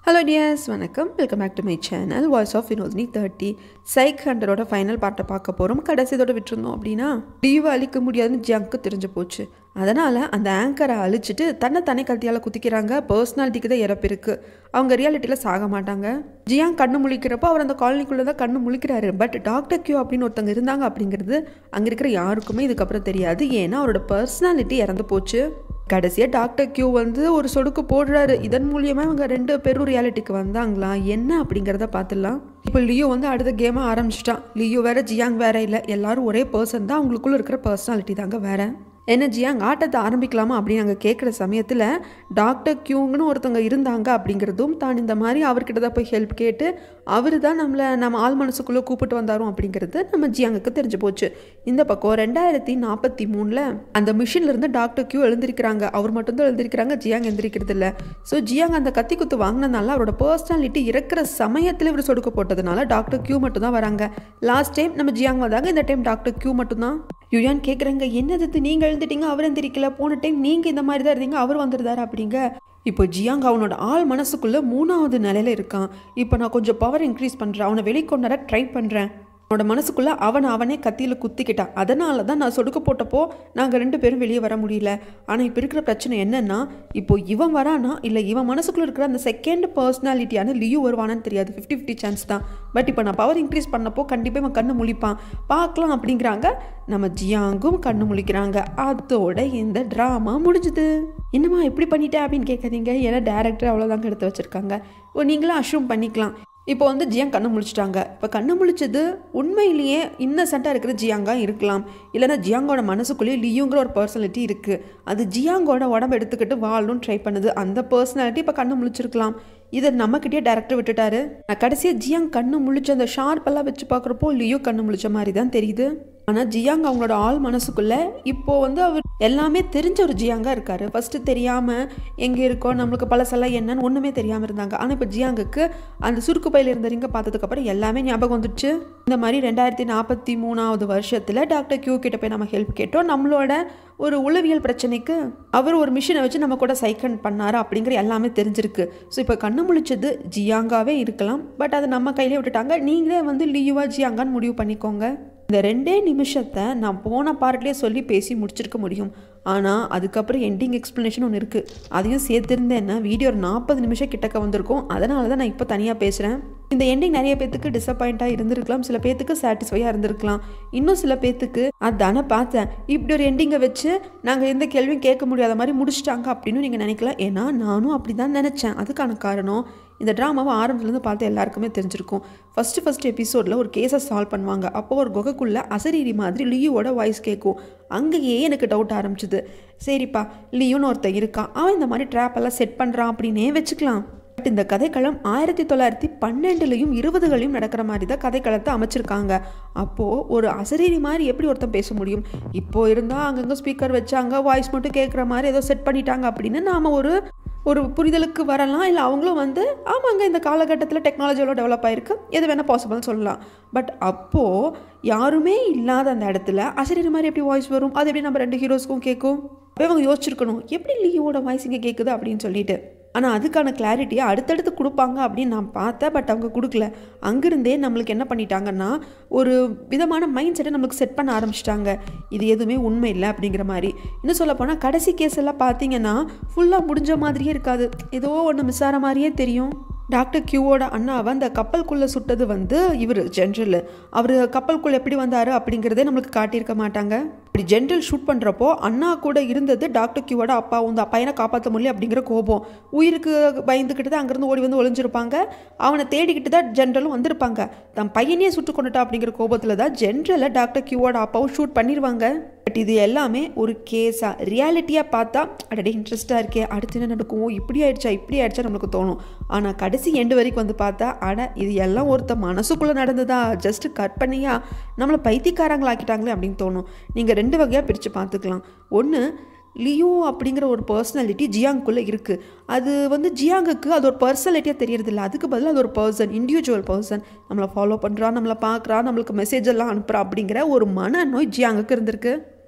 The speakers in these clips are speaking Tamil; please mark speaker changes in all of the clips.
Speaker 1: ஹலோ டியர்ஸ் வணக்கம் welcome back to my channel voice of Vinothini thirty six ஹண்ட்ரடோட ஃபைனல் பார்ட்டை பார்க்க போகிறோம் கடைசியதோட விட்டுருந்தோம் அப்படின்னா லீவு அழிக்க முடியாதுன்னு ஜங்க்கு தெரிஞ்சு போச்சு அதனால் அந்த ஆங்கரை அழிச்சிட்டு தன்னை தனி கத்தியால் குத்திக்கிறாங்க பர்சனாலிட்டிக்கு தான் இறப்பு இருக்குது அவங்க ரியாலிட்டியில் சாக மாட்டாங்க ஜியாங் கண்ணு முழிக்கிறப்போ அவர் அந்த காலனிக்குள்ளே தான் கண்ணு முழிக்கிறாரு பட் டாக்டர் கியூ அப்படின்னு ஒருத்தவங்க இருந்தாங்க அப்படிங்கிறது அங்கே இருக்கிற யாருக்குமே இதுக்கப்புறம் தெரியாது ஏன்னா அவரோட பர்சனாலிட்டி இறந்து போச்சு கடைசியாக டாக்டர் கியூ வந்து ஒரு சொடுக்கு போடுறாரு இதன் மூலியமாக அவங்க ரெண்டு பேரும் ரியாலிட்டிக்கு வந்தாங்களா என்ன அப்படிங்கிறத பார்த்துடலாம் இப்போ லியோ வந்து அடுத்த கேமை ஆரம்பிச்சிட்டான் லியோ வேற ஜியாங் வேற இல்லை எல்லாரும் ஒரே பர்சன் தான் அவங்களுக்குள்ள இருக்கிற பர்சனாலிட்டி தாங்க வேற என்ன ஜியாங் ஆட்டத்தை ஆரம்பிக்கலாமா அப்படின்னு அங்கே கேட்குற சமயத்தில் டாக்டர் கியூங்கன்னு ஒருத்தவங்க இருந்தாங்க அப்படிங்கிறதும் தான் இந்த மாதிரி அவர்கிட்ட தான் போய் ஹெல்ப் கேட்டு அவர் தான் நம்மளை நம்ம ஆள் மனசுக்குள்ளே கூப்பிட்டு வந்தாரும் அப்படிங்கிறது நம்ம ஜியாங்குக்கு தெரிஞ்சு போச்சு இந்த பக்கம் ரெண்டாயிரத்தி நாற்பத்தி மூணில் அந்த மிஷின்ல இருந்து டாக்டர் கியூ எழுந்திருக்கிறாங்க அவர் மட்டும்தான் எழுந்திருக்கிறாங்க ஜியாங் எழுந்திருக்கிறது இல்லை ஸோ ஜியாங் அந்த கத்தி குத்து வாங்கினதுனால அவரோட பர்சனாலிட்டி இறக்குற சமயத்தில் இவர் சொடுக்க போட்டதுனால டாக்டர் கியூ மட்டும் தான் வராங்க லாஸ்ட் டைம் நம்ம ஜியாங் வந்தாங்க இந்த டைம் டாக்டர் கியூ மட்டும்தான் யுயான் கேட்குறாங்க என்னது இது நீங்கள் எழுந்துட்டீங்க அவர் எந்திரிக்கல போன டைம் நீங்கள் இந்த மாதிரி தான் இருந்தீங்க அவர் வந்துருந்தாரு அப்படிங்க இப்போ ஜியாங் அவனோட ஆள் மனசுக்குள்ளே மூணாவது நிலையில இருக்கான் இப்போ நான் கொஞ்சம் பவர் இன்க்ரீஸ் பண்ணுறேன் அவனை வெளிக்கொண்டு வர ட்ரை பண்ணுறேன் அவனோட மனசுக்குள்ளே அவனை அவனே கத்தியில் குத்திக்கிட்டான் அதனால தான் நான் சொடுக்க போட்டப்போ நாங்கள் ரெண்டு பேரும் வெளியே வர முடியல ஆனால் இப்போ இருக்கிற பிரச்சனை என்னன்னா இப்போ இவன் வரானா இல்லை இவன் மனசுக்குள்ளே இருக்கிற அந்த செகண்ட் பர்சனாலிட்டியான லியூ வருவானான்னு தெரியாது ஃபிஃப்டி ஃபிஃப்டி சான்ஸ் தான் பட் இப்போ நான் பவர் இன்க்ரீஸ் பண்ணப்போ கண்டிப்பாக இவன் கண்ணு முழிப்பான் பார்க்கலாம் அப்படிங்கிறாங்க நம்ம ஜியாங்கும் கண்ணு முழிக்கிறாங்க அதோட இந்த ட்ராமா முடிஞ்சுது என்னம்மா எப்படி பண்ணிட்டேன் அப்படின்னு கேட்காதீங்க ஏன்னா டேரக்டர் அவ்வளோதாங்க எடுத்து வச்சுருக்காங்க ஓ நீங்களும் அஷ்யூம் பண்ணிக்கலாம் இப்போ வந்து ஜியாங் கண்ணு முழிச்சிட்டாங்க இப்போ கண்ணு முழிச்சது உண்மையிலேயே இன்னசென்ட்டாக இருக்கிற ஜியாங்கா இருக்கலாம் இல்லைன்னா ஜியாங்கோட மனசுக்குள்ளேயே லியூங்கிற ஒரு பர்சனாலிட்டி இருக்குது அது ஜியாங்கோட உடம்பு எடுத்துக்கிட்டு வாழணும் ட்ரை பண்ணுது அந்த பர்சனாலிட்டி இப்போ கண்ணு முழிச்சிருக்கலாம் இதை நம்மக்கிட்டே டேரக்டர் விட்டுட்டாரு நான் கடைசியாக ஜியாங் கண்ணு முழிச்ச அந்த ஷார்ப்பெல்லாம் வச்சு பார்க்குறப்போ லியோ கண்ணு முழிச்ச மாதிரி தான் தெரியுது ஆனால் ஜியாங் அவங்களோட ஆள் மனசுக்குள்ளே இப்போது வந்து அவர் எல்லாமே தெரிஞ்ச ஒரு ஜியாங்கா இருக்கார் ஃபஸ்ட்டு தெரியாமல் எங்கே இருக்கோ நம்மளுக்கு பழசெல்லாம் என்னன்னு ஒன்றுமே தெரியாமல் இருந்தாங்க ஆனால் இப்போ ஜியாங்குக்கு அந்த சுருக்கு பையில் இருந்த ரிங்க பார்த்ததுக்கப்புறம் எல்லாமே ஞாபகம் வந்துடுச்சு இந்த மாதிரி ரெண்டாயிரத்தி நாற்பத்தி மூணாவது வருஷத்தில் டாக்டர் கியூ கிட்ட போய் நம்ம ஹெல்ப் கேட்டோம் நம்மளோட ஒரு உளவியல் பிரச்சனைக்கு அவர் ஒரு மிஷினை வச்சு நம்ம கூட சைக்கன் பண்ணார் அப்படிங்கிற எல்லாமே தெரிஞ்சிருக்கு ஸோ இப்போ கண்ணு முழிச்சது ஜியாங்காவே இருக்கலாம் பட் அதை நம்ம கையிலே விட்டுட்டாங்க நீங்களே வந்து லீவா ஜியாங்கான்னு முடிவு பண்ணிக்கோங்க இந்த ரெண்டே நிமிஷத்தை நான் போன பார்ட்லேயே சொல்லி பேசி முடிச்சிருக்க முடியும் ஆனால் அதுக்கப்புறம் எண்டிங் எக்ஸ்ப்ளனேஷன் ஒன்று இருக்குது அதையும் சேர்த்துருந்தேன்னா வீடியோ ஒரு நாற்பது நிமிஷம் கிட்டக்க வந்திருக்கும் அதனால தான் நான் இப்போ தனியாக பேசுகிறேன் இந்த எண்டிங் நிறைய பேத்துக்கு டிசப்பாயிண்ட்டாக இருந்திருக்கலாம் சில பேத்துக்கு சாட்டிஸ்ஃபையாக இருந்திருக்கலாம் இன்னும் சில பேத்துக்கு அதானே பார்த்தேன் இப்படி ஒரு எண்டிங்கை வச்சு நாங்கள் எந்த கேள்வியும் கேட்க முடியாத மாதிரி முடிச்சிட்டாங்க அப்படின்னு நீங்கள் நினைக்கலாம் ஏன்னா நானும் அப்படி தான் நினச்சேன் அதுக்கான காரணம் இந்த ட்ராமாவை ஆரம்பத்துலேருந்து பார்த்து எல்லாருக்குமே தெரிஞ்சிருக்கும் ஃபஸ்ட்டு ஃபஸ்ட் எபிசோடில் ஒரு கேஸை சால்வ் பண்ணுவாங்க அப்போ ஒரு குகைக்குள்ளே அசரீரி மாதிரி லியோட வாய்ஸ் கேட்கும் அங்கேயே எனக்கு டவுட் ஆரம்பிச்சுது சரிப்பா லியோன்னு ஒருத்தன் இருக்கான் அவன் இந்த மாதிரி ட்ராப் எல்லாம் செட் பண்ணுறான் அப்படின்னே வச்சுக்கலாம் பட் இந்த கதைக்களம் ஆயிரத்தி தொள்ளாயிரத்தி பன்னெண்டுலையும் இருபதுகளையும் நடக்கிற மாதிரி தான் கதைக்களத்தை அமைச்சிருக்காங்க அப்போது ஒரு அசரீரி மாதிரி எப்படி ஒருத்தன் பேச முடியும் இப்போ இருந்தால் அங்கங்கே ஸ்பீக்கர் வச்சாங்க வாய்ஸ் மட்டும் கேட்குற மாதிரி ஏதோ செட் பண்ணிட்டாங்க அப்படின்னு நாம் ஒரு ஒரு புரிதலுக்கு வரலாம் இல்லை அவங்களும் வந்து ஆமாங்க இந்த காலகட்டத்தில் டெக்னாலஜி எவ்வளோ டெவலப் ஆகிருக்கு எது வேணால் பாசிபிள்னு சொல்லலாம் பட் அப்போது யாருமே இல்லாத அந்த இடத்துல அசரீரி மாதிரி எப்படி வாய்ஸ் வரும் அது எப்படி நம்ம ரெண்டு ஹீரோஸ்க்கும் கேட்கும் அப்போ அவங்க யோசிச்சிருக்கணும் எப்படி லியோட வாய்ஸ் இங்கே கேட்குது அப்படின்னு சொல்லிட்டு ஆனால் அதுக்கான கிளாரிட்டியை அடுத்தடுத்து கொடுப்பாங்க அப்படின்னு நான் பார்த்தேன் பட் அவங்க கொடுக்கல அங்கிருந்தே நம்மளுக்கு என்ன பண்ணிட்டாங்கன்னா ஒரு விதமான மைண்ட் செட்டை நம்மளுக்கு செட் பண்ண ஆரம்பிச்சிட்டாங்க இது எதுவுமே உண்மை இல்லை அப்படிங்கிற மாதிரி இன்னும் சொல்ல போனால் கடைசி கேஸ் எல்லாம் பார்த்தீங்கன்னா ஃபுல்லாக முடிஞ்ச மாதிரியே இருக்காது ஏதோ ஒன்று மிஸ் ஆகிற மாதிரியே தெரியும் டாக்டர் கியூவோட அண்ணாவை அந்த கப்பலுக்குள்ளே சுட்டது வந்து இவர் ஜென்ரல் அவர் கப்பலுக்குள்ளே எப்படி வந்தார் அப்படிங்கிறதே நம்மளுக்கு காட்டியிருக்க மாட்டாங்க இப்படி ஜென்ரல் ஷூட் பண்ணுறப்போ அண்ணா கூட இருந்தது டாக்டர் கியூவோட அப்பா வந்து பையனை காப்பாற்ற முடியல அப்படிங்கிற கோபம் உயிருக்கு பயந்துக்கிட்டு தான் அங்கேருந்து ஓடி வந்து ஒளிஞ்சிருப்பாங்க அவனை தேடிக்கிட்டு தான் ஜென்ரலும் வந்திருப்பாங்க தன் பையனையே சுட்டு கொண்டுட்டா அப்படிங்கிற கோபத்தில் தான் ஜென்ரலை டாக்டர் கியூவோட அப்பாவும் ஷூட் பண்ணிடுவாங்க பட் இது எல்லாமே ஒரு கேஸாக ரியாலிட்டியாக பார்த்தா அடடே இன்ட்ரெஸ்ட்டாக இருக்கே அடுத்து என்ன நடக்கும் இப்படி ஆயிடுச்சா இப்படி ஆயிடுச்சா நம்மளுக்கு தோணும் ஆனால் கடைசி எண்டு வரைக்கும் வந்து பார்த்தா அட இது எல்லாம் ஒருத்த மனசுக்குள்ளே நடந்ததா ஜஸ்ட் கட் பண்ணியா நம்மளை பைத்தியக்காரங்களாக்கிட்டாங்களே அப்படின்னு தோணும் நீங்கள் ரெண்டு வகையாக பிரித்து பார்த்துக்கலாம் ஒன்று லியோ அப்படிங்கிற ஒரு பர்சனாலிட்டி ஜியாங்குள்ளே இருக்குது அது வந்து ஜியாங்குக்கு அது ஒரு பர்சனாலிட்டியாக தெரியறதில்ல அதுக்கு பதிலாக அது ஒரு பர்சன் இண்டிவிஜுவல் பர்சன் நம்மளை ஃபாலோ பண்ணுறா நம்மளை பார்க்குறா நம்மளுக்கு மெசேஜ் எல்லாம் அனுப்புகிறா அப்படிங்கிற ஒரு மனநோய் ஜியாங்குக்கு இருந்திருக்கு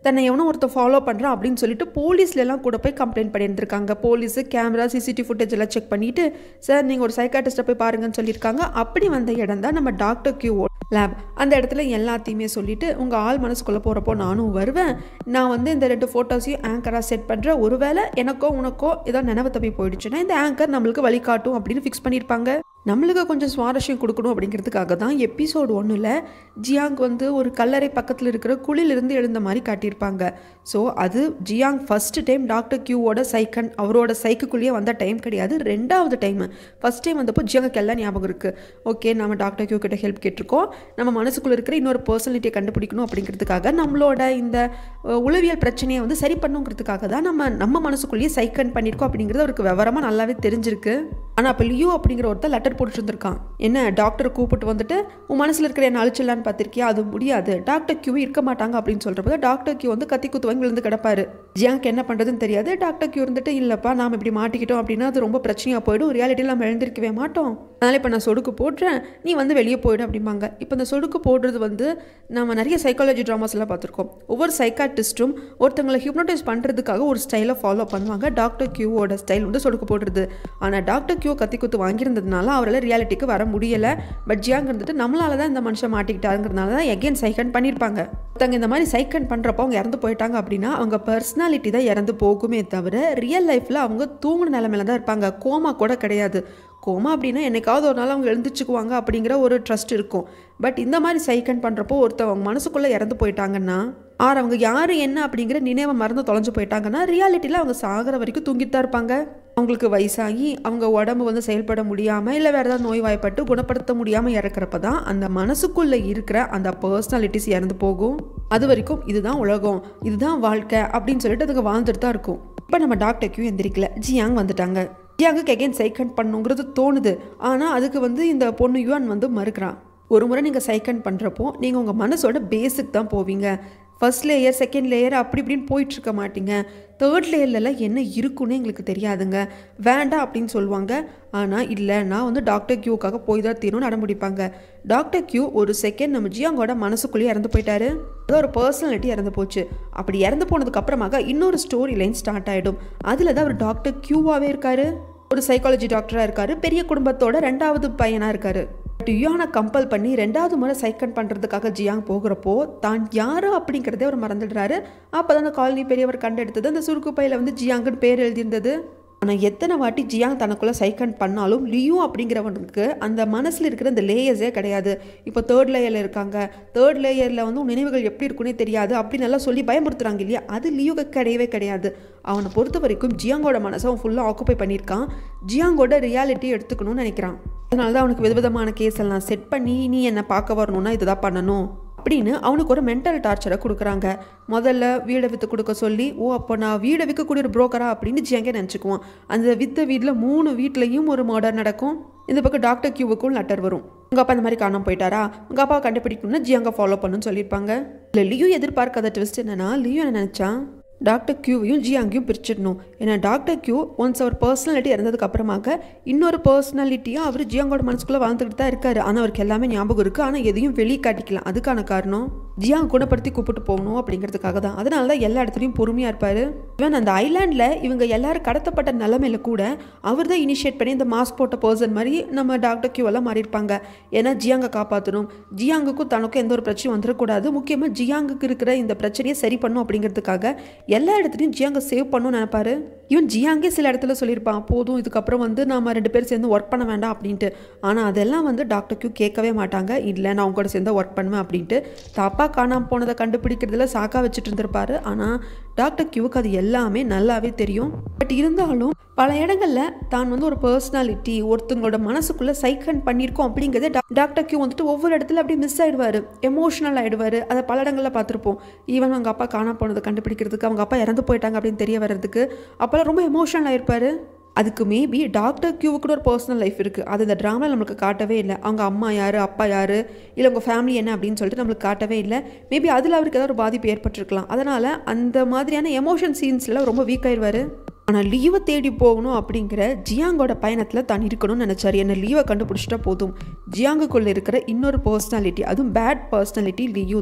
Speaker 1: தன்னை எவனோ ஒருத்தர் ஃபாலோ பண்ணுறான் அப்படின்னு சொல்லிட்டு போலீஸ்ல எல்லாம் கூட போய் கம்ப்ளைண்ட் பண்ணியிருந்திருக்காங்க போலீஸ் கேமரா சிசிடிவி ஃபுட்டேஜ் எல்லாம் செக் பண்ணிட்டு சார் நீங்கள் ஒரு சைக்காட்டிஸ்ட்டை போய் பாருங்கன்னு சொல்லியிருக்காங்க அப்படி வந்த இடம் தான் நம்ம டாக்டர் கியூ லேப் அந்த இடத்துல எல்லாத்தையுமே சொல்லிட்டு உங்கள் ஆள் மனசுக்குள்ளே போகிறப்போ நானும் வருவேன் நான் வந்து இந்த ரெண்டு ஃபோட்டோஸையும் ஆங்கராக செட் பண்ணுறேன் ஒருவேளை எனக்கோ உனக்கோ ஏதோ நினைவு தப்பி போயிடுச்சுன்னா இந்த ஆங்கர் நம்மளுக்கு வழிகாட்டும் அப்படின்னு ஃபிக்ஸ் பண்ணியிருப்பாங்க நம்மளுக்கு கொஞ்சம் சுவாரஸ்யம் கொடுக்கணும் அப்படிங்கிறதுக்காக தான் எபிசோடு ஒன்றில் ஜியாங் வந்து ஒரு கல்லறை பக்கத்தில் இருக்கிற குழிலிருந்து எழுந்த மாதிரி காட்டியிருப்பாங்க ஸோ அது ஜியாங் ஃபர்ஸ்ட் டைம் டாக்டர் கியூவோட சைக்கன் அவரோட சைக்குள்ளேயே வந்த டைம் கிடையாது ரெண்டாவது டைம் ஃபர்ஸ்ட் டைம் வந்தப்போ ஜியாங்க்கு எல்லாம் ஞாபகம் இருக்குது ஓகே நம்ம டாக்டர் கியூ கிட்ட ஹெல்ப் கேட்டிருக்கோம் நம்ம மனசுக்குள்ளே இருக்கிற இன்னொரு பர்சனாலிட்டியை கண்டுபிடிக்கணும் அப்படிங்கிறதுக்காக நம்மளோட இந்த அஹ், உளவியல் பிரச்சனையை வந்து சரி பண்ணுங்கிறதுக்காக தான் நம்ம நம்ம மனசுக்குள்ளேயே சைக்கன் பண்ணியிருக்கோம் அப்படிங்கிறது அவருக்கு விவரமாக நல்லாவே தெரிஞ்சிருக்கு ஆனால் அப்போ லியோ அப்படிங்கிற ஒருத்தர் லெட்டர் போட்டுட்டு இருந்திருக்கான் என்ன டாக்டரை கூப்பிட்டு வந்துட்டு உன் மனசில் இருக்கிற என்ன அழிச்சிடலான்னு பார்த்திருக்கியா அது முடியாது டாக்டர் கியூ இருக்க மாட்டாங்க அப்படின்னு சொல்கிறப்ப டாக்டர் கியூ வந்து கத்தி குத்து வாங்கி விழுந்து கிடப்பாரு ஜியாங்க்கு என்ன பண்ணுறதுன்னு தெரியாது டாக்டர் கியூ இருந்துட்டு இல்லைப்பா நாம் இப்படி மாட்டிக்கிட்டோம் அப்படின்னா அது ரொம்ப பிரச்சனையாக போயிடும் ரியாலிட்டியில் நம்ம எழுந்திருக்கவே மாட்டோம் அதனால் இப்போ நான் சொடுக்கு போடுறேன் நீ வந்து வெளியே போயிடு அப்படிம்பாங்க இப்போ இந்த சொடுக்கு போடுறது வந்து நம்ம நிறைய சைக்காலஜி ட்ராமாஸ் எல்லாம் பார்த்துருக்கோம் ஒவ்வொரு சைக்காட்டிஸ்ட்டும் ஒருத்தங்களை ஹிப்னோடைஸ் பண்ணுறதுக்காக ஒரு ஸ்டைலை ஃபாலோ பண்ணுவாங்க டாக்டர் கியூவோட ஸ்டைல் வந்து சொடுக்கு போடுறது ஆனால் டாக்டர் கியூ கத்தி குத்து வாங்கியிருந்ததுனால அவரால் ரியாலிட்டிக்கு வர முடியலை பட் ஜியாங் இருந்துட்டு நம்மளால தான் இந்த மனுஷன் மாட்டிக்கிட்டாருங்கிறதுனால தான் எகெயின் சைக்கன் பண்ணியிருப்பாங்க ஒருத்தங்க இந்த மாதிரி சைக்கன் பண்ணுறப்போ அவங்க இறந்து போயிட்டாங்க அப்படின்னா அவங்க பர்சனாலிட்டி தான் இறந்து போகுமே தவிர ரியல் லைஃப்பில் அவங்க தூங்குன நிலமையில தான் இருப்பாங்க கோமா கூட கிடையாது கோமா அப்படின்னா என்னைக்காவது ஒரு நாள் அவங்க எழுந்துச்சுக்குவாங்க அப்படிங்கிற ஒரு ட்ரஸ்ட் இருக்கும் பட் இந்த மாதிரி சைக்கன் பண்ணுறப்போ ஒருத்தவங்க மனசுக்குள்ளே இறந்து போயிட்டாங்கன்னா ஆர் அவங்க யார் என்ன அப்படிங்கிற நினைவை மறந்து தொலைஞ்சு போயிட்டாங்கன்னா ரியாலிட்டியில் அவங்க சாகிற வரைக்கும் தூங்கிட்டு தான் இருப்பாங்க அவங்களுக்கு வயசாகி அவங்க உடம்பு வந்து செயல்பட முடியாமல் இல்லை வேறு ஏதாவது நோய்வாய்ப்பட்டு குணப்படுத்த முடியாமல் இறக்குறப்ப தான் அந்த மனசுக்குள்ளே இருக்கிற அந்த பர்சனாலிட்டிஸ் இறந்து போகும் அது வரைக்கும் இதுதான் உலகம் இதுதான் வாழ்க்கை அப்படின்னு சொல்லிட்டு அதுங்க வாழ்ந்துட்டு தான் இருக்கும் இப்போ நம்ம டாக்டர் கியூ எந்திரிக்கல ஜியாங் வந்துட்டாங்க ஜியாங்குக்கு எகைன் சைக்கன் பண்ணுங்கிறது தோணுது ஆனால் அதுக்கு வந்து இந்த பொண்ணு யுவான் வந்து மறுக்கிறான் ஒரு முறை நீங்கள் சைக்கன் பண்ணுறப்போ நீங்கள் உங்கள் மனசோட பேஸுக்கு தான் போவீங்க ஃபர்ஸ்ட் லேயர் செகண்ட் லேயர் அப்படி இப்படின்னு போயிட்டுருக்க மாட்டீங்க தேர்ட் லேயர்லலாம் என்ன இருக்குன்னு எங்களுக்கு தெரியாதுங்க வேண்டாம் அப்படின்னு சொல்லுவாங்க ஆனால் இல்லை நான் வந்து டாக்டர் கியூக்காக போய் தான் தீரணும்னு அடம்பிடிப்பாங்க டாக்டர் கியூ ஒரு செகண்ட் நம்ம ஜியாங்கோட மனசுக்குள்ளேயே இறந்து போயிட்டாரு அது ஒரு பர்சனாலிட்டி இறந்து போச்சு அப்படி இறந்து போனதுக்கு அப்புறமாக இன்னொரு ஸ்டோரி லைன் ஸ்டார்ட் ஆகிடும் அதில் தான் அவர் டாக்டர் கியூவாகவே இருக்காரு ஒரு சைக்காலஜி டாக்டராக இருக்காரு பெரிய குடும்பத்தோட ரெண்டாவது பையனாக இருக்காரு பட் யுயானை கம்பல் பண்ணி ரெண்டாவது முறை சைக்கன் பண்ணுறதுக்காக ஜியாங் போகிறப்போ தான் யாரு அப்படிங்கிறதே அவர் மறந்துடுறாரு அப்போ தான் அந்த காலனி பெரியவர் கண்டெடுத்தது அந்த சுருக்கு பையில வந்து ஜியாங்குன்னு பேர் எழுதியிருந்தது ஆனால் எத்தனை வாட்டி ஜியாங் தனக்குள்ளே சைக்கன் பண்ணாலும் லியூ அப்படிங்கிறவனுக்கு அந்த மனசில் இருக்கிற அந்த லேயர்ஸே கிடையாது இப்போ தேர்ட் லேயரில் இருக்காங்க தேர்ட் லேயரில் வந்து உன் நினைவுகள் எப்படி இருக்குன்னே தெரியாது அப்படின்னு எல்லாம் சொல்லி பயமுறுத்துறாங்க இல்லையா அது லியூக்கு கிடையவே கிடையாது அவனை பொறுத்த வரைக்கும் ஜியாங்கோட மனசை அவன் ஃபுல்லாக ஆக்குப்பை பண்ணியிருக்கான் ஜியாங்கோட ரியாலிட்டி எடுத்துக்கணும்னு நினைக்கிறான் அதனால தான் அவனுக்கு விதவிதமான கேஸ் எல்லாம் செட் பண்ணி நீ என்னை பார்க்க வரணும்னா இதுதான் பண்ணணும் அப்படின்னு அவனுக்கு ஒரு மென்டல் டார்ச்சரை கொடுக்குறாங்க முதல்ல வீடை விற்று கொடுக்க சொல்லி ஓ அப்போ நான் வீடை விற்கக்கூடிய ஒரு புரோக்கரா அப்படின்னு ஜியாங்க நினச்சிக்குவான் அந்த வித்த வீட்டில் மூணு வீட்லேயும் ஒரு மர்டர் நடக்கும் இந்த பக்கம் டாக்டர் கியூவுக்கும் லெட்டர் வரும் உங்கள் அப்பா இந்த மாதிரி காணாம போயிட்டாரா உங்கள் அப்பா கண்டுபிடிக்கணும்னா ஜியாங்க ஃபாலோ பண்ணுன்னு சொல்லியிருப்பாங்க இல்லை லியூ எதிர்பார்க்காத ட்விஸ்ட் என்னன்னா லியூ என்ன நினச்சான் டாக்டர் கியூவையும் ஜியாங்கையும் பிரிச்சிடணும் ஏன்னா டாக்டர் கியூ ஒன்ஸ் அவர் பர்சனாலிட்டி இறந்ததுக்கு அப்புறமாக இன்னொரு பர்சனாலிட்டியாக அவர் ஜியாங்கோட மனசுக்குள்ளே வாழ்ந்துக்கிட்டு தான் இருக்காரு ஆனால் அவருக்கு எல்லாமே ஞாபகம் இருக்குது ஆனால் எதையும் வெளியே காட்டிக்கலாம் அதுக்கான காரணம் ஜியாங் குணப்படுத்தி கூப்பிட்டு போகணும் அப்படிங்கிறதுக்காக தான் அதனால தான் எல்லா இடத்துலையும் பொறுமையாக இருப்பார் ஈவன் அந்த ஐலாண்டில் இவங்க எல்லாரும் கடத்தப்பட்ட நிலமையில கூட அவர் தான் இனிஷியேட் பண்ணி இந்த மாஸ்க் போட்ட பர்சன் மாதிரி நம்ம டாக்டர் கியூ எல்லாம் மாறி இருப்பாங்க ஏன்னா ஜியாங்கை காப்பாற்றணும் ஜியாங்குக்கும் தனக்கும் எந்த ஒரு பிரச்சனையும் வந்துடக்கூடாது முக்கியமாக ஜியாங்குக்கு இருக்கிற இந்த பிரச்சனையை சரி பண்ணும் அப்படிங்கிறதுக்காக எல்லா இடத்துலையும் ஜியாங்கை சேவ் பண்ணணும்னு நினைப்பாரு ஈவன் ஜியாங்கே சில இடத்துல சொல்லியிருப்பான் போதும் இதுக்கப்புறம் வந்து நாம ரெண்டு பேரும் சேர்ந்து ஒர்க் பண்ண வேண்டாம் அப்படின்ட்டு ஆனால் அதெல்லாம் வந்து டாக்டர் கியூ கேட்கவே மாட்டாங்க இல்லை நான் உங்க கூட சேர்ந்து ஒர்க் பண்ணுவேன் அப்படின்ட்டு தப்பாக காணாமல் போனதை கண்டுபிடிக்கிறதுல சாக்கா வச்சுட்டு இருந்திருப்பாரு ஆனால் டாக்டர் கியூவுக்கு அது எல்லாமே நல்லாவே தெரியும் பட் இருந்தாலும் பல இடங்களில் தான் வந்து ஒரு பர்சனாலிட்டி ஒருத்தங்களோட மனசுக்குள்ளே சைக்கன் பண்ணியிருக்கோம் அப்படிங்கிறத டா- டாக்டர் கியூ வந்துட்டு ஒவ்வொரு இடத்துல அப்படியே மிஸ் ஆயிடுவார் எமோஷனல் ஆயிடுவார் அதை பல இடங்களில் பார்த்துருப்போம் ஈவன் அவங்க அப்பா காணாம போனதை கண்டுபிடிக்கிறதுக்கு அவங்க அப்பா இறந்து போயிட்டாங்க அப்படின்னு தெரிய வர்றதுக்கு அப்போல்லாம் ரொம்ப எமோஷனல் ஆயிருப்பாரு அதுக்கு மேபி டாக்டர் கியூவுக்கு ஒரு பர்சனல் லைஃப் இருக்குது அது இந்த ட்ராமாவில் நம்மளுக்கு காட்டவே இல்லை அவங்க அம்மா யார் அப்பா யார் இல்லை உங்கள் ஃபேமிலி என்ன அப்படின்னு சொல்லிட்டு நம்மளுக்கு காட்டவே இல்லை மேபி அதில் அவருக்கு ஏதாவது ஒரு பாதிப்பு ஏற்பட்டிருக்கலாம் அதனால் அந்த மாதிரியான எமோஷன் சீன்ஸில் ரொம்ப வீக் ஆயிடுவார் ஆனால் லீவை தேடி போகணும் அப்படிங்கிற ஜியாங்கோட பயணத்தில் தான் இருக்கணும்னு நினச்சாரு என்ன லீவை கண்டுபிடிச்சிட்டா போதும் ஜியாங்குக்குள்ளே இருக்கிற இன்னொரு பர்சனாலிட்டி அதுவும் பேட் பர்சனாலிட்டி லியூ தான்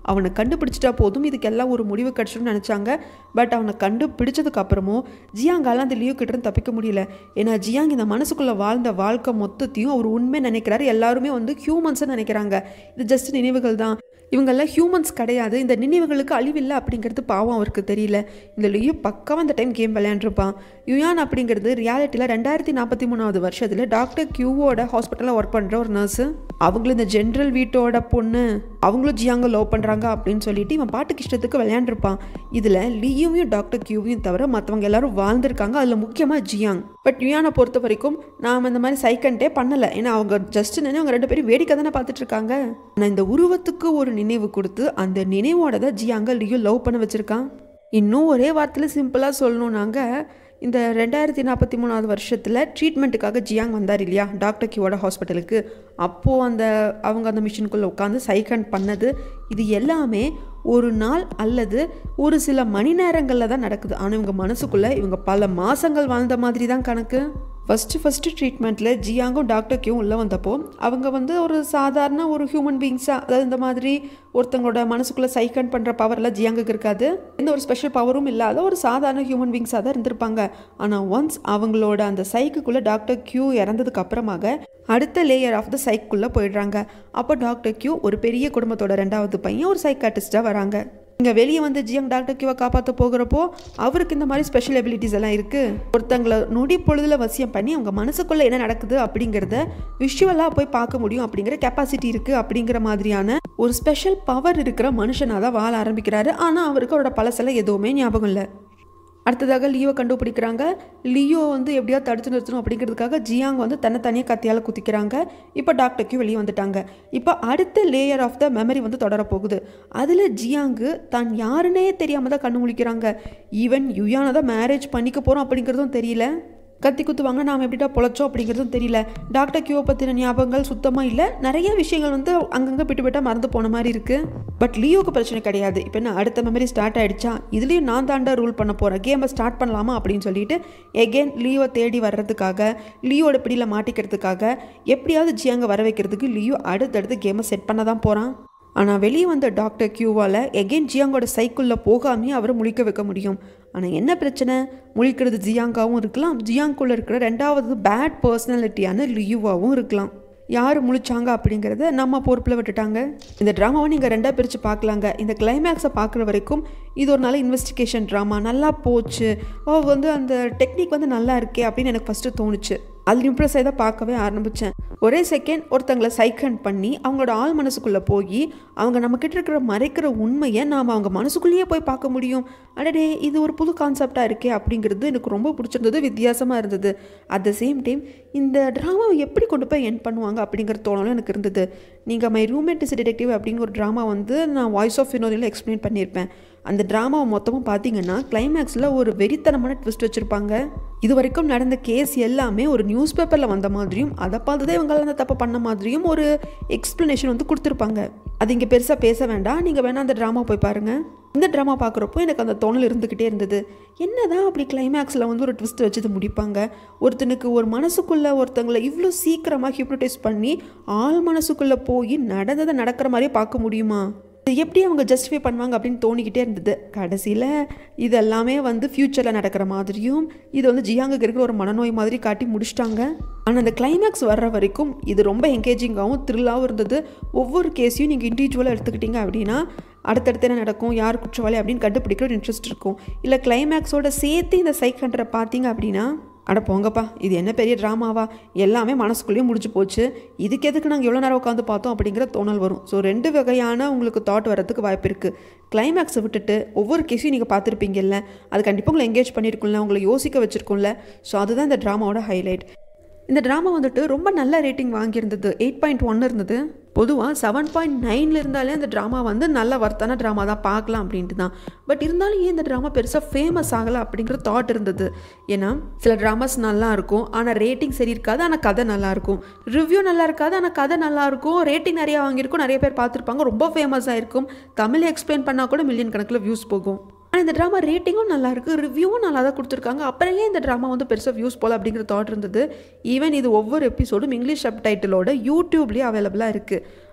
Speaker 1: அவனை கண்டுபிடிச்சிட்டா போதும் இதுக்கெல்லாம் ஒரு முடிவு கிடச்சிடும்னு நினச்சாங்க பட் அவனை கண்டுபிடிச்சதுக்கு அப்புறமும் ஜியாங்கால அந்த லியோ கிட்ட இருந்து தப்பிக்க முடியல ஏன்னா ஜியாங் இந்த மனசுக்குள்ளே வாழ்ந்த வாழ்க்கை மொத்தத்தையும் அவர் உண்மை நினைக்கிறாரு எல்லாருமே வந்து ஹியூமன்ஸ்னு நினைக்கிறாங்க இது ஜஸ்ட் நினைவுகள் தான் இவங்கெல்லாம் ஹியூமன்ஸ் கிடையாது இந்த நினைவுகளுக்கு அழிவில்லை அப்படிங்கிறது பாவம் அவருக்கு தெரியல இந்த லியோ பக்காவாக அந்த டைம் கேம் விளையாண்டுருப்பான் யுயான் அப்படிங்கிறது ரியாலிட்டியில் ரெண்டாயிரத்தி நாற்பத்தி மூணாவது வருஷத்தில் டாக்டர் கியூவோட ஹாஸ்பிட்டலில் ஒர்க் பண்ணுற ஒரு நர்ஸு அவங்களும் இந்த ஜென்ரல் வீட்டோட பொண்ணு அவங்களும் ஜியாங்க லவ் பண்ணுறாங்க அப்படின்னு சொல்லிட்டு இவன் பாட்டுக்கு இஷ்டத்துக்கு விளையாண்டுருப்பான் இதில் லியூவையும் டாக்டர் கியூவையும் தவிர மற்றவங்க எல்லாரும் வாழ்ந்திருக்காங்க அதில் முக்கியமாக ஜியாங் பட் யுயானை பொறுத்த வரைக்கும் நாம் இந்த மாதிரி சைக்கண்டே பண்ணலை ஏன்னா அவங்க ஜஸ்ட் நின்று அவங்க ரெண்டு பேரும் வேடிக்கை தானே பார்த்துட்டு இருக்காங்க ஆனால் இந்த உருவத்துக்கு ஒரு நினைவு கொடுத்து அந்த நினைவோட தான் ஜியாங்க லியூ லவ் பண்ண வச்சுருக்கான் இன்னும் ஒரே வார்த்தையில் சிம்பிளாக சொல்லணும்னாங்க இந்த ரெண்டாயிரத்தி நாற்பத்தி மூணாவது வருஷத்தில் ட்ரீட்மெண்ட்டுக்காக ஜியாங் வந்தார் இல்லையா டாக்டர் கியோட ஹாஸ்பிட்டலுக்கு அப்போது அந்த அவங்க அந்த மிஷினுக்குள்ளே உட்காந்து சைக்கண்ட் பண்ணது இது எல்லாமே ஒரு நாள் அல்லது ஒரு சில மணி நேரங்களில் தான் நடக்குது ஆனால் இவங்க மனசுக்குள்ளே இவங்க பல மாதங்கள் வாழ்ந்த மாதிரி தான் கணக்கு ஃபஸ்ட்டு ஃபஸ்ட்டு ட்ரீட்மெண்ட்டில் ஜியாங்கும் டாக்டர் கியும் உள்ளே வந்தப்போ அவங்க வந்து ஒரு சாதாரண ஒரு ஹியூமன் பீயிங்ஸாக அதாவது இந்த மாதிரி ஒருத்தங்களோட மனசுக்குள்ளே சைக்கண்ட் பண்ணுற பவர்லாம் ஜியாங்குக்கு இருக்காது எந்த ஒரு ஸ்பெஷல் பவரும் இல்லாத ஒரு சாதாரண ஹியூமன் பீயிங்ஸாக தான் இருந்திருப்பாங்க ஆனால் ஒன்ஸ் அவங்களோட அந்த சைக்குக்குள்ளே டாக்டர் கியூ இறந்ததுக்கு அப்புறமாக அடுத்த லேயர் ஆஃப் த சைக்குள்ளே போயிடுறாங்க அப்போ டாக்டர் கியூ ஒரு பெரிய குடும்பத்தோட ரெண்டாவது பையன் ஒரு சைக்காட்டிஸ்டாக வராங்க இங்கே வெளியே வந்து ஜியாங் டாக்டர் கியூவை காப்பாற்ற போகிறப்போ அவருக்கு இந்த மாதிரி ஸ்பெஷல் எபிலிட்டிஸ் எல்லாம் இருக்குது ஒருத்தங்களை நொடி பொழுதில் வசியம் பண்ணி அவங்க மனசுக்குள்ளே என்ன நடக்குது அப்படிங்கிறத விஷுவலாக போய் பார்க்க முடியும் அப்படிங்கிற கெப்பாசிட்டி இருக்குது அப்படிங்கிற மாதிரியான ஒரு ஸ்பெஷல் பவர் இருக்கிற மனுஷனாக தான் வாழ ஆரம்பிக்கிறாரு ஆனால் அவருக்கு அவரோட பழசெல்லாம் எதுவுமே ஞாபகம் இல்லை அடுத்ததாக லியோ கண்டுபிடிக்கிறாங்க லியோ வந்து எப்படியா தடுத்து நிறுத்தணும் அப்படிங்கிறதுக்காக ஜியாங் வந்து தன்னை தனியாக கத்தியால் குத்திக்கிறாங்க இப்போ டாக்டருக்கு வெளியே வந்துட்டாங்க இப்போ அடுத்த லேயர் ஆஃப் த மெமரி வந்து தொடரப்போகுது அதில் ஜியாங்கு தான் யாருன்னே தெரியாமல் தான் கண்ணு முழிக்கிறாங்க ஈவன் யுயானை தான் மேரேஜ் பண்ணிக்க போகிறோம் அப்படிங்கிறதும் தெரியல கத்தி குத்துவாங்க நாம் எப்படிடா பொழைச்சோம் அப்படிங்கிறதும் தெரியல டாக்டர் கியூவை பற்றின ஞாபகங்கள் சுத்தமாக இல்லை நிறைய விஷயங்கள் வந்து அங்கங்கே விட்டு விட்டால் மறந்து போன மாதிரி இருக்குது பட் லியோக்கு பிரச்சனை கிடையாது இப்போ என்ன அடுத்த மெமரி ஸ்டார்ட் ஆகிடுச்சா இதுலேயும் நான் தாண்டா ரூல் பண்ண போகிறேன் கேமை ஸ்டார்ட் பண்ணலாமா அப்படின்னு சொல்லிட்டு எகெயின் லியோவை தேடி வர்றதுக்காக லியோட பிடியில் மாட்டிக்கிறதுக்காக எப்படியாவது ஜியாங்க வர வைக்கிறதுக்கு லியோ அடுத்தடுத்து கேமை செட் பண்ண தான் போகிறான் ஆனால் வெளியே வந்த டாக்டர் கியூவால் எகெயின் ஜியாங்கோட சைக்கிளில் போகாமே அவரை முழிக்க வைக்க முடியும் ஆனால் என்ன பிரச்சனை முழிக்கிறது ஜியாங்காவும் இருக்கலாம் ஜியாங்குள்ளே இருக்கிற ரெண்டாவது பேட் பர்சனாலிட்டியான லியூவாவும் இருக்கலாம் யார் முழிச்சாங்க அப்படிங்கிறத நம்ம பொறுப்பில் விட்டுட்டாங்க இந்த ட்ராமாவை நீங்கள் ரெண்டாக பிரித்து பார்க்கலாங்க இந்த கிளைமேக்ஸை பார்க்குற வரைக்கும் இது ஒரு நல்ல இன்வெஸ்டிகேஷன் ட்ராமா நல்லா போச்சு ஓ வந்து அந்த டெக்னிக் வந்து நல்லா இருக்கே அப்படின்னு எனக்கு ஃபஸ்ட்டு தோணுச்சு அதில் இம்ப்ரெஸ் ஆகி தான் பார்க்கவே ஆரம்பித்தேன் ஒரே செகண்ட் ஒருத்தங்களை சைக்கண்ட் பண்ணி அவங்களோட ஆள் மனசுக்குள்ளே போய் அவங்க நம்மக்கிட்ட இருக்கிற மறைக்கிற உண்மையை நாம் அவங்க மனசுக்குள்ளேயே போய் பார்க்க முடியும் அடடே இது ஒரு புது கான்செப்டாக இருக்கே அப்படிங்கிறது எனக்கு ரொம்ப பிடிச்சிருந்தது வித்தியாசமாக இருந்தது அட் த சேம் டைம் இந்த ட்ராமாவை எப்படி கொண்டு போய் என் பண்ணுவாங்க அப்படிங்கிற தோணலும் எனக்கு இருந்தது நீங்கள் மை ரூம்மேட் இஸ் டிடெக்டிவ் அப்படிங்கிற ஒரு ட்ராமா வந்து நான் வாய்ஸ் ஆஃப் வினோதில் எக்ஸ்பிளைன் பண்ணியிருப்பேன் அந்த ட்ராமாவை மொத்தமும் பார்த்தீங்கன்னா கிளைமேக்ஸில் ஒரு வெறித்தனமான ட்விஸ்ட் வச்சுருப்பாங்க இது வரைக்கும் நடந்த கேஸ் எல்லாமே ஒரு நியூஸ் பேப்பரில் வந்த மாதிரியும் அதை பார்த்து தான் இவங்களாம் அந்த தப்பை பண்ண மாதிரியும் ஒரு எக்ஸ்ப்ளனேஷன் வந்து கொடுத்துருப்பாங்க அது இங்கே பெருசாக பேச வேண்டாம் நீங்கள் வேணால் அந்த ட்ராமா போய் பாருங்கள் இந்த ட்ராமா பார்க்குறப்போ எனக்கு அந்த தோணல் இருந்துக்கிட்டே இருந்தது என்னதான் அப்படி கிளைமேக்ஸில் வந்து ஒரு ட்விஸ்ட் வச்சு முடிப்பாங்க ஒருத்தனுக்கு ஒரு மனசுக்குள்ளே ஒருத்தங்களை இவ்வளோ சீக்கிரமாக ஹிப்னோடைஸ் பண்ணி ஆள் மனசுக்குள்ளே போய் நடந்ததை நடக்கிற மாதிரியே பார்க்க முடியுமா இது எப்படி அவங்க ஜஸ்டிஃபை பண்ணுவாங்க அப்படின்னு தோணிக்கிட்டே இருந்தது கடைசியில் இது எல்லாமே வந்து ஃப்யூச்சரில் நடக்கிற மாதிரியும் இது வந்து ஜியாங்குக்கு இருக்கிற ஒரு மனநோய் மாதிரி காட்டி முடிச்சிட்டாங்க ஆனால் அந்த கிளைமேக்ஸ் வர்ற வரைக்கும் இது ரொம்ப என்கேஜிங்காகவும் த்ரில்லாகவும் இருந்தது ஒவ்வொரு கேஸையும் நீங்கள் இண்டிவிஜுவலாக எடுத்துக்கிட்டீங்க அப்படின்னா அடுத்தடுத்து என்ன நடக்கும் யார் குற்றவாளி அப்படின்னு கண்டுபிடிக்கிற ஒரு இன்ட்ரெஸ்ட் இருக்கும் இல்லை கிளைமேக்ஸோட சேர்த்து இந்த சைக் ஹண்டரை பார்த்தீங்க அப்படின்னா அட போங்கப்பா இது என்ன பெரிய ட்ராமாவா எல்லாமே மனசுக்குள்ளேயே முடிஞ்சு போச்சு இதுக்கு எதுக்கு நாங்கள் எவ்வளோ நேரம் உட்காந்து பார்த்தோம் அப்படிங்கிற தோணல் வரும் ஸோ ரெண்டு வகையான உங்களுக்கு தாட் வரதுக்கு வாய்ப்பு இருக்குது கிளைமேக்ஸை விட்டுட்டு ஒவ்வொரு கேஸையும் நீங்கள் பார்த்துருப்பீங்கல்ல அது கண்டிப்பாக உங்களை எங்கேஜ் பண்ணியிருக்கும்ல உங்களை யோசிக்க வச்சுருக்கும்ல ஸோ அதுதான் இந்த ட்ராமாவோட ஹைலைட் இந்த ட்ராமா வந்துட்டு ரொம்ப நல்ல ரேட்டிங் வாங்கியிருந்தது எயிட் பாயிண்ட் ஒன் இருந்தது பொதுவாக செவன் பாயிண்ட் நைனில் இருந்தாலே அந்த ட்ராமா வந்து நல்ல வர்த்தான ட்ராமா தான் பார்க்கலாம் அப்படின்ட்டு தான் பட் இருந்தாலும் ஏன் இந்த ட்ராமா பெருசாக ஃபேமஸ் ஆகலை அப்படிங்கிற தாட் இருந்தது ஏன்னா சில ட்ராமாஸ் நல்லா இருக்கும் ஆனால் ரேட்டிங் சரி இருக்காது ஆனால் கதை நல்லா இருக்கும் ரிவ்யூ நல்லா இருக்காது ஆனால் கதை நல்லா இருக்கும் ரேட்டிங் நிறையா வாங்கியிருக்கும் நிறைய பேர் பார்த்துருப்பாங்க ரொம்ப ஃபேமஸாக இருக்கும் தமிழ் எக்ஸ்பிளைன் பண்ணால் கூட மில்லியன் கணக்கில் வியூஸ் போகும் ஆனால் இந்த ட்ராமா ரேட்டிங்கும் நல்லா இருக்குது ரிவ்யூவும் நல்லா தான் கொடுத்துருக்காங்க அப்புறம் ஏன் இந்த ட்ராமா வந்து பெருசாக வியூஸ் போல அப்படிங்கிற தாட் இருந்தது ஈவன் இது ஒவ்வொரு எபிசோடும் இங்கிலீஷ் சப் டைட்டிலோட யூடியூப்லேயே அவைலபிளாக இருக்குது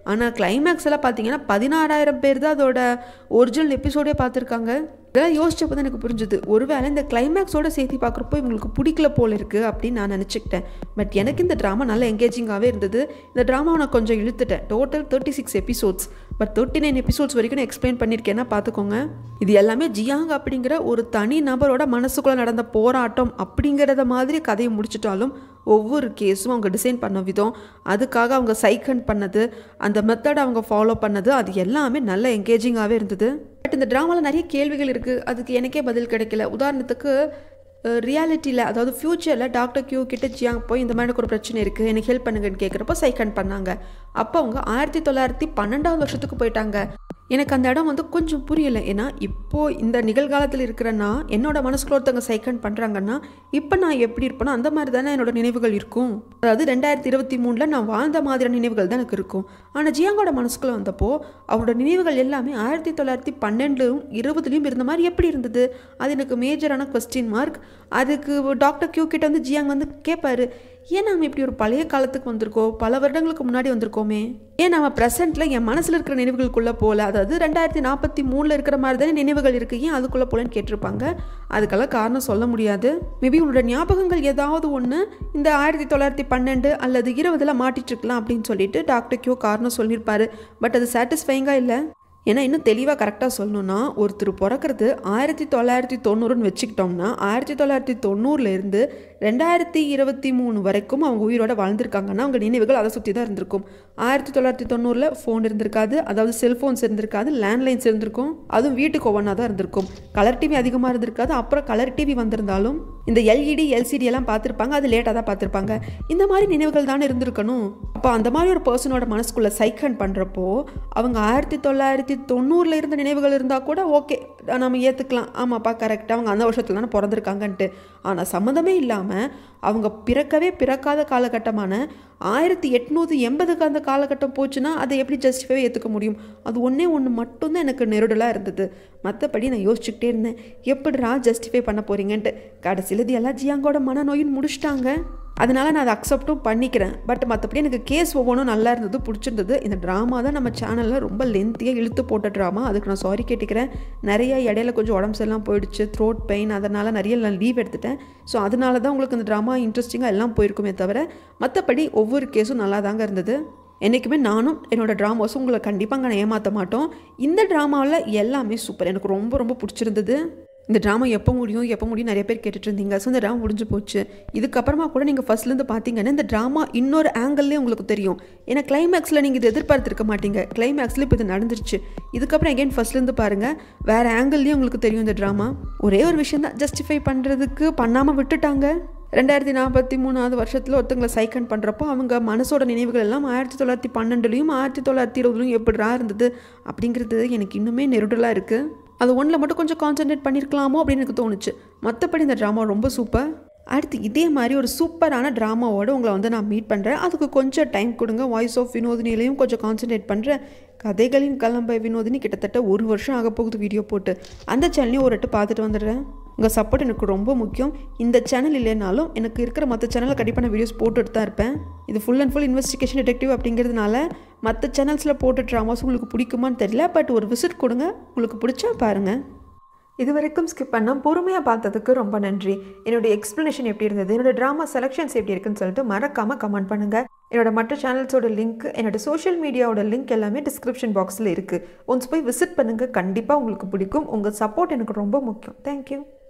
Speaker 1: ஆனால் கிளைமேக்ஸ் எல்லாம் பார்த்தீங்கன்னா பதினாறாயிரம் பேர் தான் அதோட ஒரிஜினல் எபிசோடே பார்த்துருக்காங்க இதெல்லாம் யோசிச்சப்போ தான் எனக்கு புரிஞ்சுது ஒருவேளை இந்த கிளைமேக்ஸோட சேர்த்து பார்க்குறப்போ இவங்களுக்கு பிடிக்கல போல இருக்குது அப்படின்னு நான் நினச்சிக்கிட்டேன் பட் எனக்கு இந்த ட்ராமா நல்லா எங்கேஜிங்காகவே இருந்தது இந்த ட்ராமாவை நான் கொஞ்சம் இழுத்துட்டேன் total thirty six episodes but thirty nine episodes வரைக்கும் நான் எக்ஸ்பிளைன் பண்ணியிருக்கேன்னா பார்த்துக்கோங்க இது எல்லாமே ஜியாங் அப்படிங்கிற ஒரு தனி நபரோட மனசுக்குள்ளே நடந்த போராட்டம் அப்படிங்கிறத மாதிரி கதையை முடிச்சிட்டாலும் ஒவ்வொரு கேஸும் அவங்க டிசைன் பண்ண விதம் அதுக்காக அவங்க சைக்கன் பண்ணது அந்த மெத்தடை அவங்க ஃபாலோ பண்ணது அது எல்லாமே நல்ல என்கேஜிங்காகவே இருந்தது பட் இந்த ட்ராமாவில் நிறைய கேள்விகள் இருக்குது அதுக்கு எனக்கே பதில் கிடைக்கல உதாரணத்துக்கு ரியாலிட்டியில் அதாவது ஃப்யூச்சரில் டாக்டர் கியூ கிட்ட ஜியாங் போய் இந்த மாதிரி எனக்கு ஒரு பிரச்சனை இருக்குது எனக்கு ஹெல்ப் பண்ணுங்கன்னு கேட்குறப்போ சைக்கன் பண்ணாங்க அப்போ அவங்க ஆயிரத்தி தொள்ளாயிரத்தி பன்னெண்டாவது வருஷத்துக்கு போயிட்டாங்க எனக்கு அந்த இடம் வந்து கொஞ்சம் புரியலை ஏன்னா இப்போது இந்த நிகழ்காலத்தில் இருக்கிற நான் என்னோட மனசுக்குள்ள ஒருத்தவங்க சைக்கன் பண்ணுறாங்கன்னா இப்போ நான் எப்படி இருப்பேனோ அந்த மாதிரி தானே என்னோட நினைவுகள் இருக்கும் அதாவது ரெண்டாயிரத்தி இருபத்தி மூணில் நான் வாழ்ந்த மாதிரியான நினைவுகள் தான் எனக்கு இருக்கும் ஆனால் ஜியாங்கோட மனசுக்குள்ளே வந்தப்போ அவரோட நினைவுகள் எல்லாமே ஆயிரத்தி தொள்ளாயிரத்தி பன்னெண்டுலையும் இருபதுலையும் இருந்த மாதிரி எப்படி இருந்தது அது எனக்கு மேஜரான கொஸ்டின் மார்க் அதுக்கு டாக்டர் கியூ கிட்ட வந்து ஜியாங் வந்து கேட்பாரு ஏன் நாம இப்படி ஒரு பழைய காலத்துக்கு வந்திருக்கோம் பல வருடங்களுக்கு முன்னாடி வந்திருக்கோமே ஏன் நம்ம ப்ரெசென்ட்டில் என் மனசில் இருக்கிற நினைவுகளுக்குள்ளே போகல அதாவது ரெண்டாயிரத்தி நாற்பத்தி மூணில் இருக்கிற மாதிரி தானே நினைவுகள் இருக்குது ஏன் அதுக்குள்ளே போகலன்னு கேட்டிருப்பாங்க அதுக்கெல்லாம் காரணம் சொல்ல முடியாது மேபி உன்னோட ஞாபகங்கள் ஏதாவது ஒன்று இந்த ஆயிரத்தி தொள்ளாயிரத்தி பன்னெண்டு அல்லது இருபதில் மாட்டிட்டு இருக்கலாம் அப்படின்னு சொல்லிட்டு டாக்டர் கியூ காரணம் சொல்லியிருப்பாரு பட் அது சாட்டிஸ்ஃபைங்காக இல்லை ஏன்னா இன்னும் தெளிவாக கரெக்டாக சொல்லணும்னா ஒருத்தர் பிறக்கிறது ஆயிரத்தி தொள்ளாயிரத்தி தொண்ணூறுன்னு வச்சுக்கிட்டோம்னா ஆயிரத்தி தொள்ளாயிரத்தி தொண்ணூறுலேருந்து ரெண்டாயிரத்தி இருபத்தி மூணு வரைக்கும் அவங்க உயிரோட வாழ்ந்திருக்காங்கன்னா அவங்க நினைவுகள் அதை சுற்றி தான் இருந்திருக்கும் ஆயிரத்தி தொள்ளாயிரத்தி தொண்ணூறில் ஃபோன் இருந்திருக்காது அதாவது செல்ஃபோன்ஸ் இருந்திருக்காது லேண்ட்லைன்ஸ் இருந்திருக்கும் அதுவும் வீட்டுக்கு ஒவ்வொன்றா தான் இருந்திருக்கும் கலர் டிவி அதிகமாக இருந்திருக்காது அப்புறம் கலர் டிவி வந்திருந்தாலும் இந்த எல்இடி எல்சிடி எல்லாம் பார்த்துருப்பாங்க அது லேட்டாக தான் பார்த்துருப்பாங்க இந்த மாதிரி நினைவுகள் தானே இருந்திருக்கணும் அப்போ அந்த மாதிரி ஒரு பர்சனோட மனசுக்குள்ளே சைக்கன் பண்ணுறப்போ அவங்க ஆயிரத்தி தொள்ளாயிரத்தி தொண்ணூறில் இருந்த நினைவுகள் இருந்தால் கூட ஓகே நம்ம ஏற்றுக்கலாம் ஆமாப்பா கரெக்டாக அவங்க அந்த வருஷத்துல தானே பிறந்திருக்காங்கன்ட்டு ஆனால் சம்மந்தமே இல்லாமல் அவங்க பிறக்கவே பிறக்காத காலகட்டமான ஆயிரத்தி எட்நூற்றி எண்பதுக்கு அந்த காலகட்டம் போச்சுன்னா அதை எப்படி ஜஸ்டிஃபைவே ஏற்றுக்க முடியும் அது ஒன்றே ஒன்று மட்டும்தான் எனக்கு நெருடலாக இருந்தது மற்றபடி நான் யோசிச்சுக்கிட்டே இருந்தேன் எப்படிரா ஜஸ்டிஃபை பண்ண போகிறீங்கன்ட்டு கடைசியில் இது எல்லாம் ஜியாங்கோட மனநோயின்னு முடிச்சிட்டாங்க அதனால நான் அதை அக்செப்டும் பண்ணிக்கிறேன் பட் மற்றபடி எனக்கு கேஸ் ஒவ்வொன்றும் நல்லா இருந்தது பிடிச்சிருந்தது இந்த ட்ராமா தான் நம்ம சேனலில் ரொம்ப லென்த்தியாக இழுத்து போட்ட ட்ராமா அதுக்கு நான் சாரி கேட்டுக்கிறேன் நிறைய இடையில கொஞ்சம் உடம்பு சரியில்லாம் போயிடுச்சு த்ரோட் பெயின் அதனால் நிறைய நான் லீவ் எடுத்துட்டேன் ஸோ அதனால தான் உங்களுக்கு இந்த ட்ராமா இன்ட்ரெஸ்டிங்காக எல்லாம் போயிருக்குமே தவிர மற்றபடி ஒவ்வொரு கேஸும் நல்லா தாங்க இருந்தது என்றைக்குமே நானும் என்னோடய ட்ராமாஸும் உங்களை கண்டிப்பாக நான் ஏமாற்ற மாட்டோம் இந்த ட்ராமாவில் எல்லாமே சூப்பர் எனக்கு ரொம்ப ரொம்ப பிடிச்சிருந்தது இந்த ட்ராமா எப்போ முடியும் எப்போ முடியும் நிறைய பேர் கேட்டுட்டு இருந்தீங்க ஸோ இந்த ட்ராமா முடிஞ்சு போச்சு இதுக்கப்புறமா கூட நீங்கள் ஃபர்ஸ்ட்லேருந்து பார்த்தீங்கன்னா இந்த ட்ராமா இன்னொரு ஆங்கிள்லேயே உங்களுக்கு தெரியும் ஏன்னா கிளைமேக்ஸில் நீங்கள் இது எதிர்பார்த்துருக்க மாட்டீங்க கிளைமேக்ஸில் இப்போ இது நடந்துருச்சு இதுக்கப்புறம் எகைன் ஃபர்ஸ்ட்லேருந்து பாருங்கள் வேறு ஆங்கிள்லேயும் உங்களுக்கு தெரியும் இந்த ட்ராமா ஒரே ஒரு விஷயம் தான் ஜஸ்டிஃபை பண்ணுறதுக்கு பண்ணாமல் விட்டுட்டாங்க ரெண்டாயிரத்தி நாற்பத்தி மூணாவது வருஷத்தில் ஒருத்தங்களை சைக்கன் பண்ணுறப்போ அவங்க மனசோட நினைவுகள் எல்லாம் ஆயிரத்தி தொள்ளாயிரத்தி பன்னெண்டுலையும் ஆயிரத்தி தொள்ளாயிரத்தி இருபதுலையும் எப்படிரா இருந்தது அப்படிங்கிறது எனக்கு இன்னுமே நெருடலாக இருக்குது அது ஒன்றில் மட்டும் கொஞ்சம் கான்சென்ட்ரேட் பண்ணியிருக்கலாமோ அப்படின்னு எனக்கு தோணுச்சு மற்றபடி இந்த ட்ராமா ரொம்ப சூப்பர் அடுத்து இதே மாதிரி ஒரு சூப்பரான ட்ராமாவோட உங்களை வந்து நான் மீட் பண்ணுறேன் அதுக்கு கொஞ்சம் டைம் கொடுங்க வாய்ஸ் ஆஃப் வினோதினிலையும் கொஞ்சம் கான்சென்ட்ரேட் பண்ணுறேன் கதைகளின் கலம்பை வினோதினி கிட்டத்தட்ட ஒரு வருஷம் ஆக போகுது வீடியோ போட்டு அந்த சேனலையும் ஒரு எட்டு பார்த்துட்டு வந்துடுறேன் உங்கள் சப்போர்ட் எனக்கு ரொம்ப முக்கியம் இந்த சேனல் இல்லைனாலும் எனக்கு இருக்கிற மற்ற சேனலில் கண்டிப்பாக நான் வீடியோஸ் போட்டுட்டு தான் இருப்பேன் இது full and full investigation detective அப்படிங்கிறதுனால மற்ற சேனல்ஸில் போட்டு ட்ராமாஸ் உங்களுக்கு பிடிக்குமான்னு தெரியல பட் ஒரு விசிட் கொடுங்க உங்களுக்கு பிடிச்சா பாருங்கள் இது வரைக்கும் ஸ்கிப் பண்ணால் பொறுமையாக பார்த்ததுக்கு ரொம்ப நன்றி என்னுடைய எக்ஸ்ப்ளனேஷன் எப்படி இருந்தது என்னோட ட்ராமா செலெக்ஷன்ஸ் எப்படி இருக்குன்னு சொல்லிட்டு மறக்காமல் கமெண்ட் பண்ணுங்கள் என்னோட மற்ற சேனல்ஸோட லிங்க் என்னோட சோஷியல் மீடியாவோட லிங்க் எல்லாமே டிஸ்கிரிப்ஷன் பாக்ஸில் இருக்குது ஒன்ஸ் போய் விசிட் பண்ணுங்கள் கண்டிப்பாக உங்களுக்கு பிடிக்கும் உங்கள் சப்போர்ட் எனக்கு ரொம்ப முக்கியம் தேங்க்யூ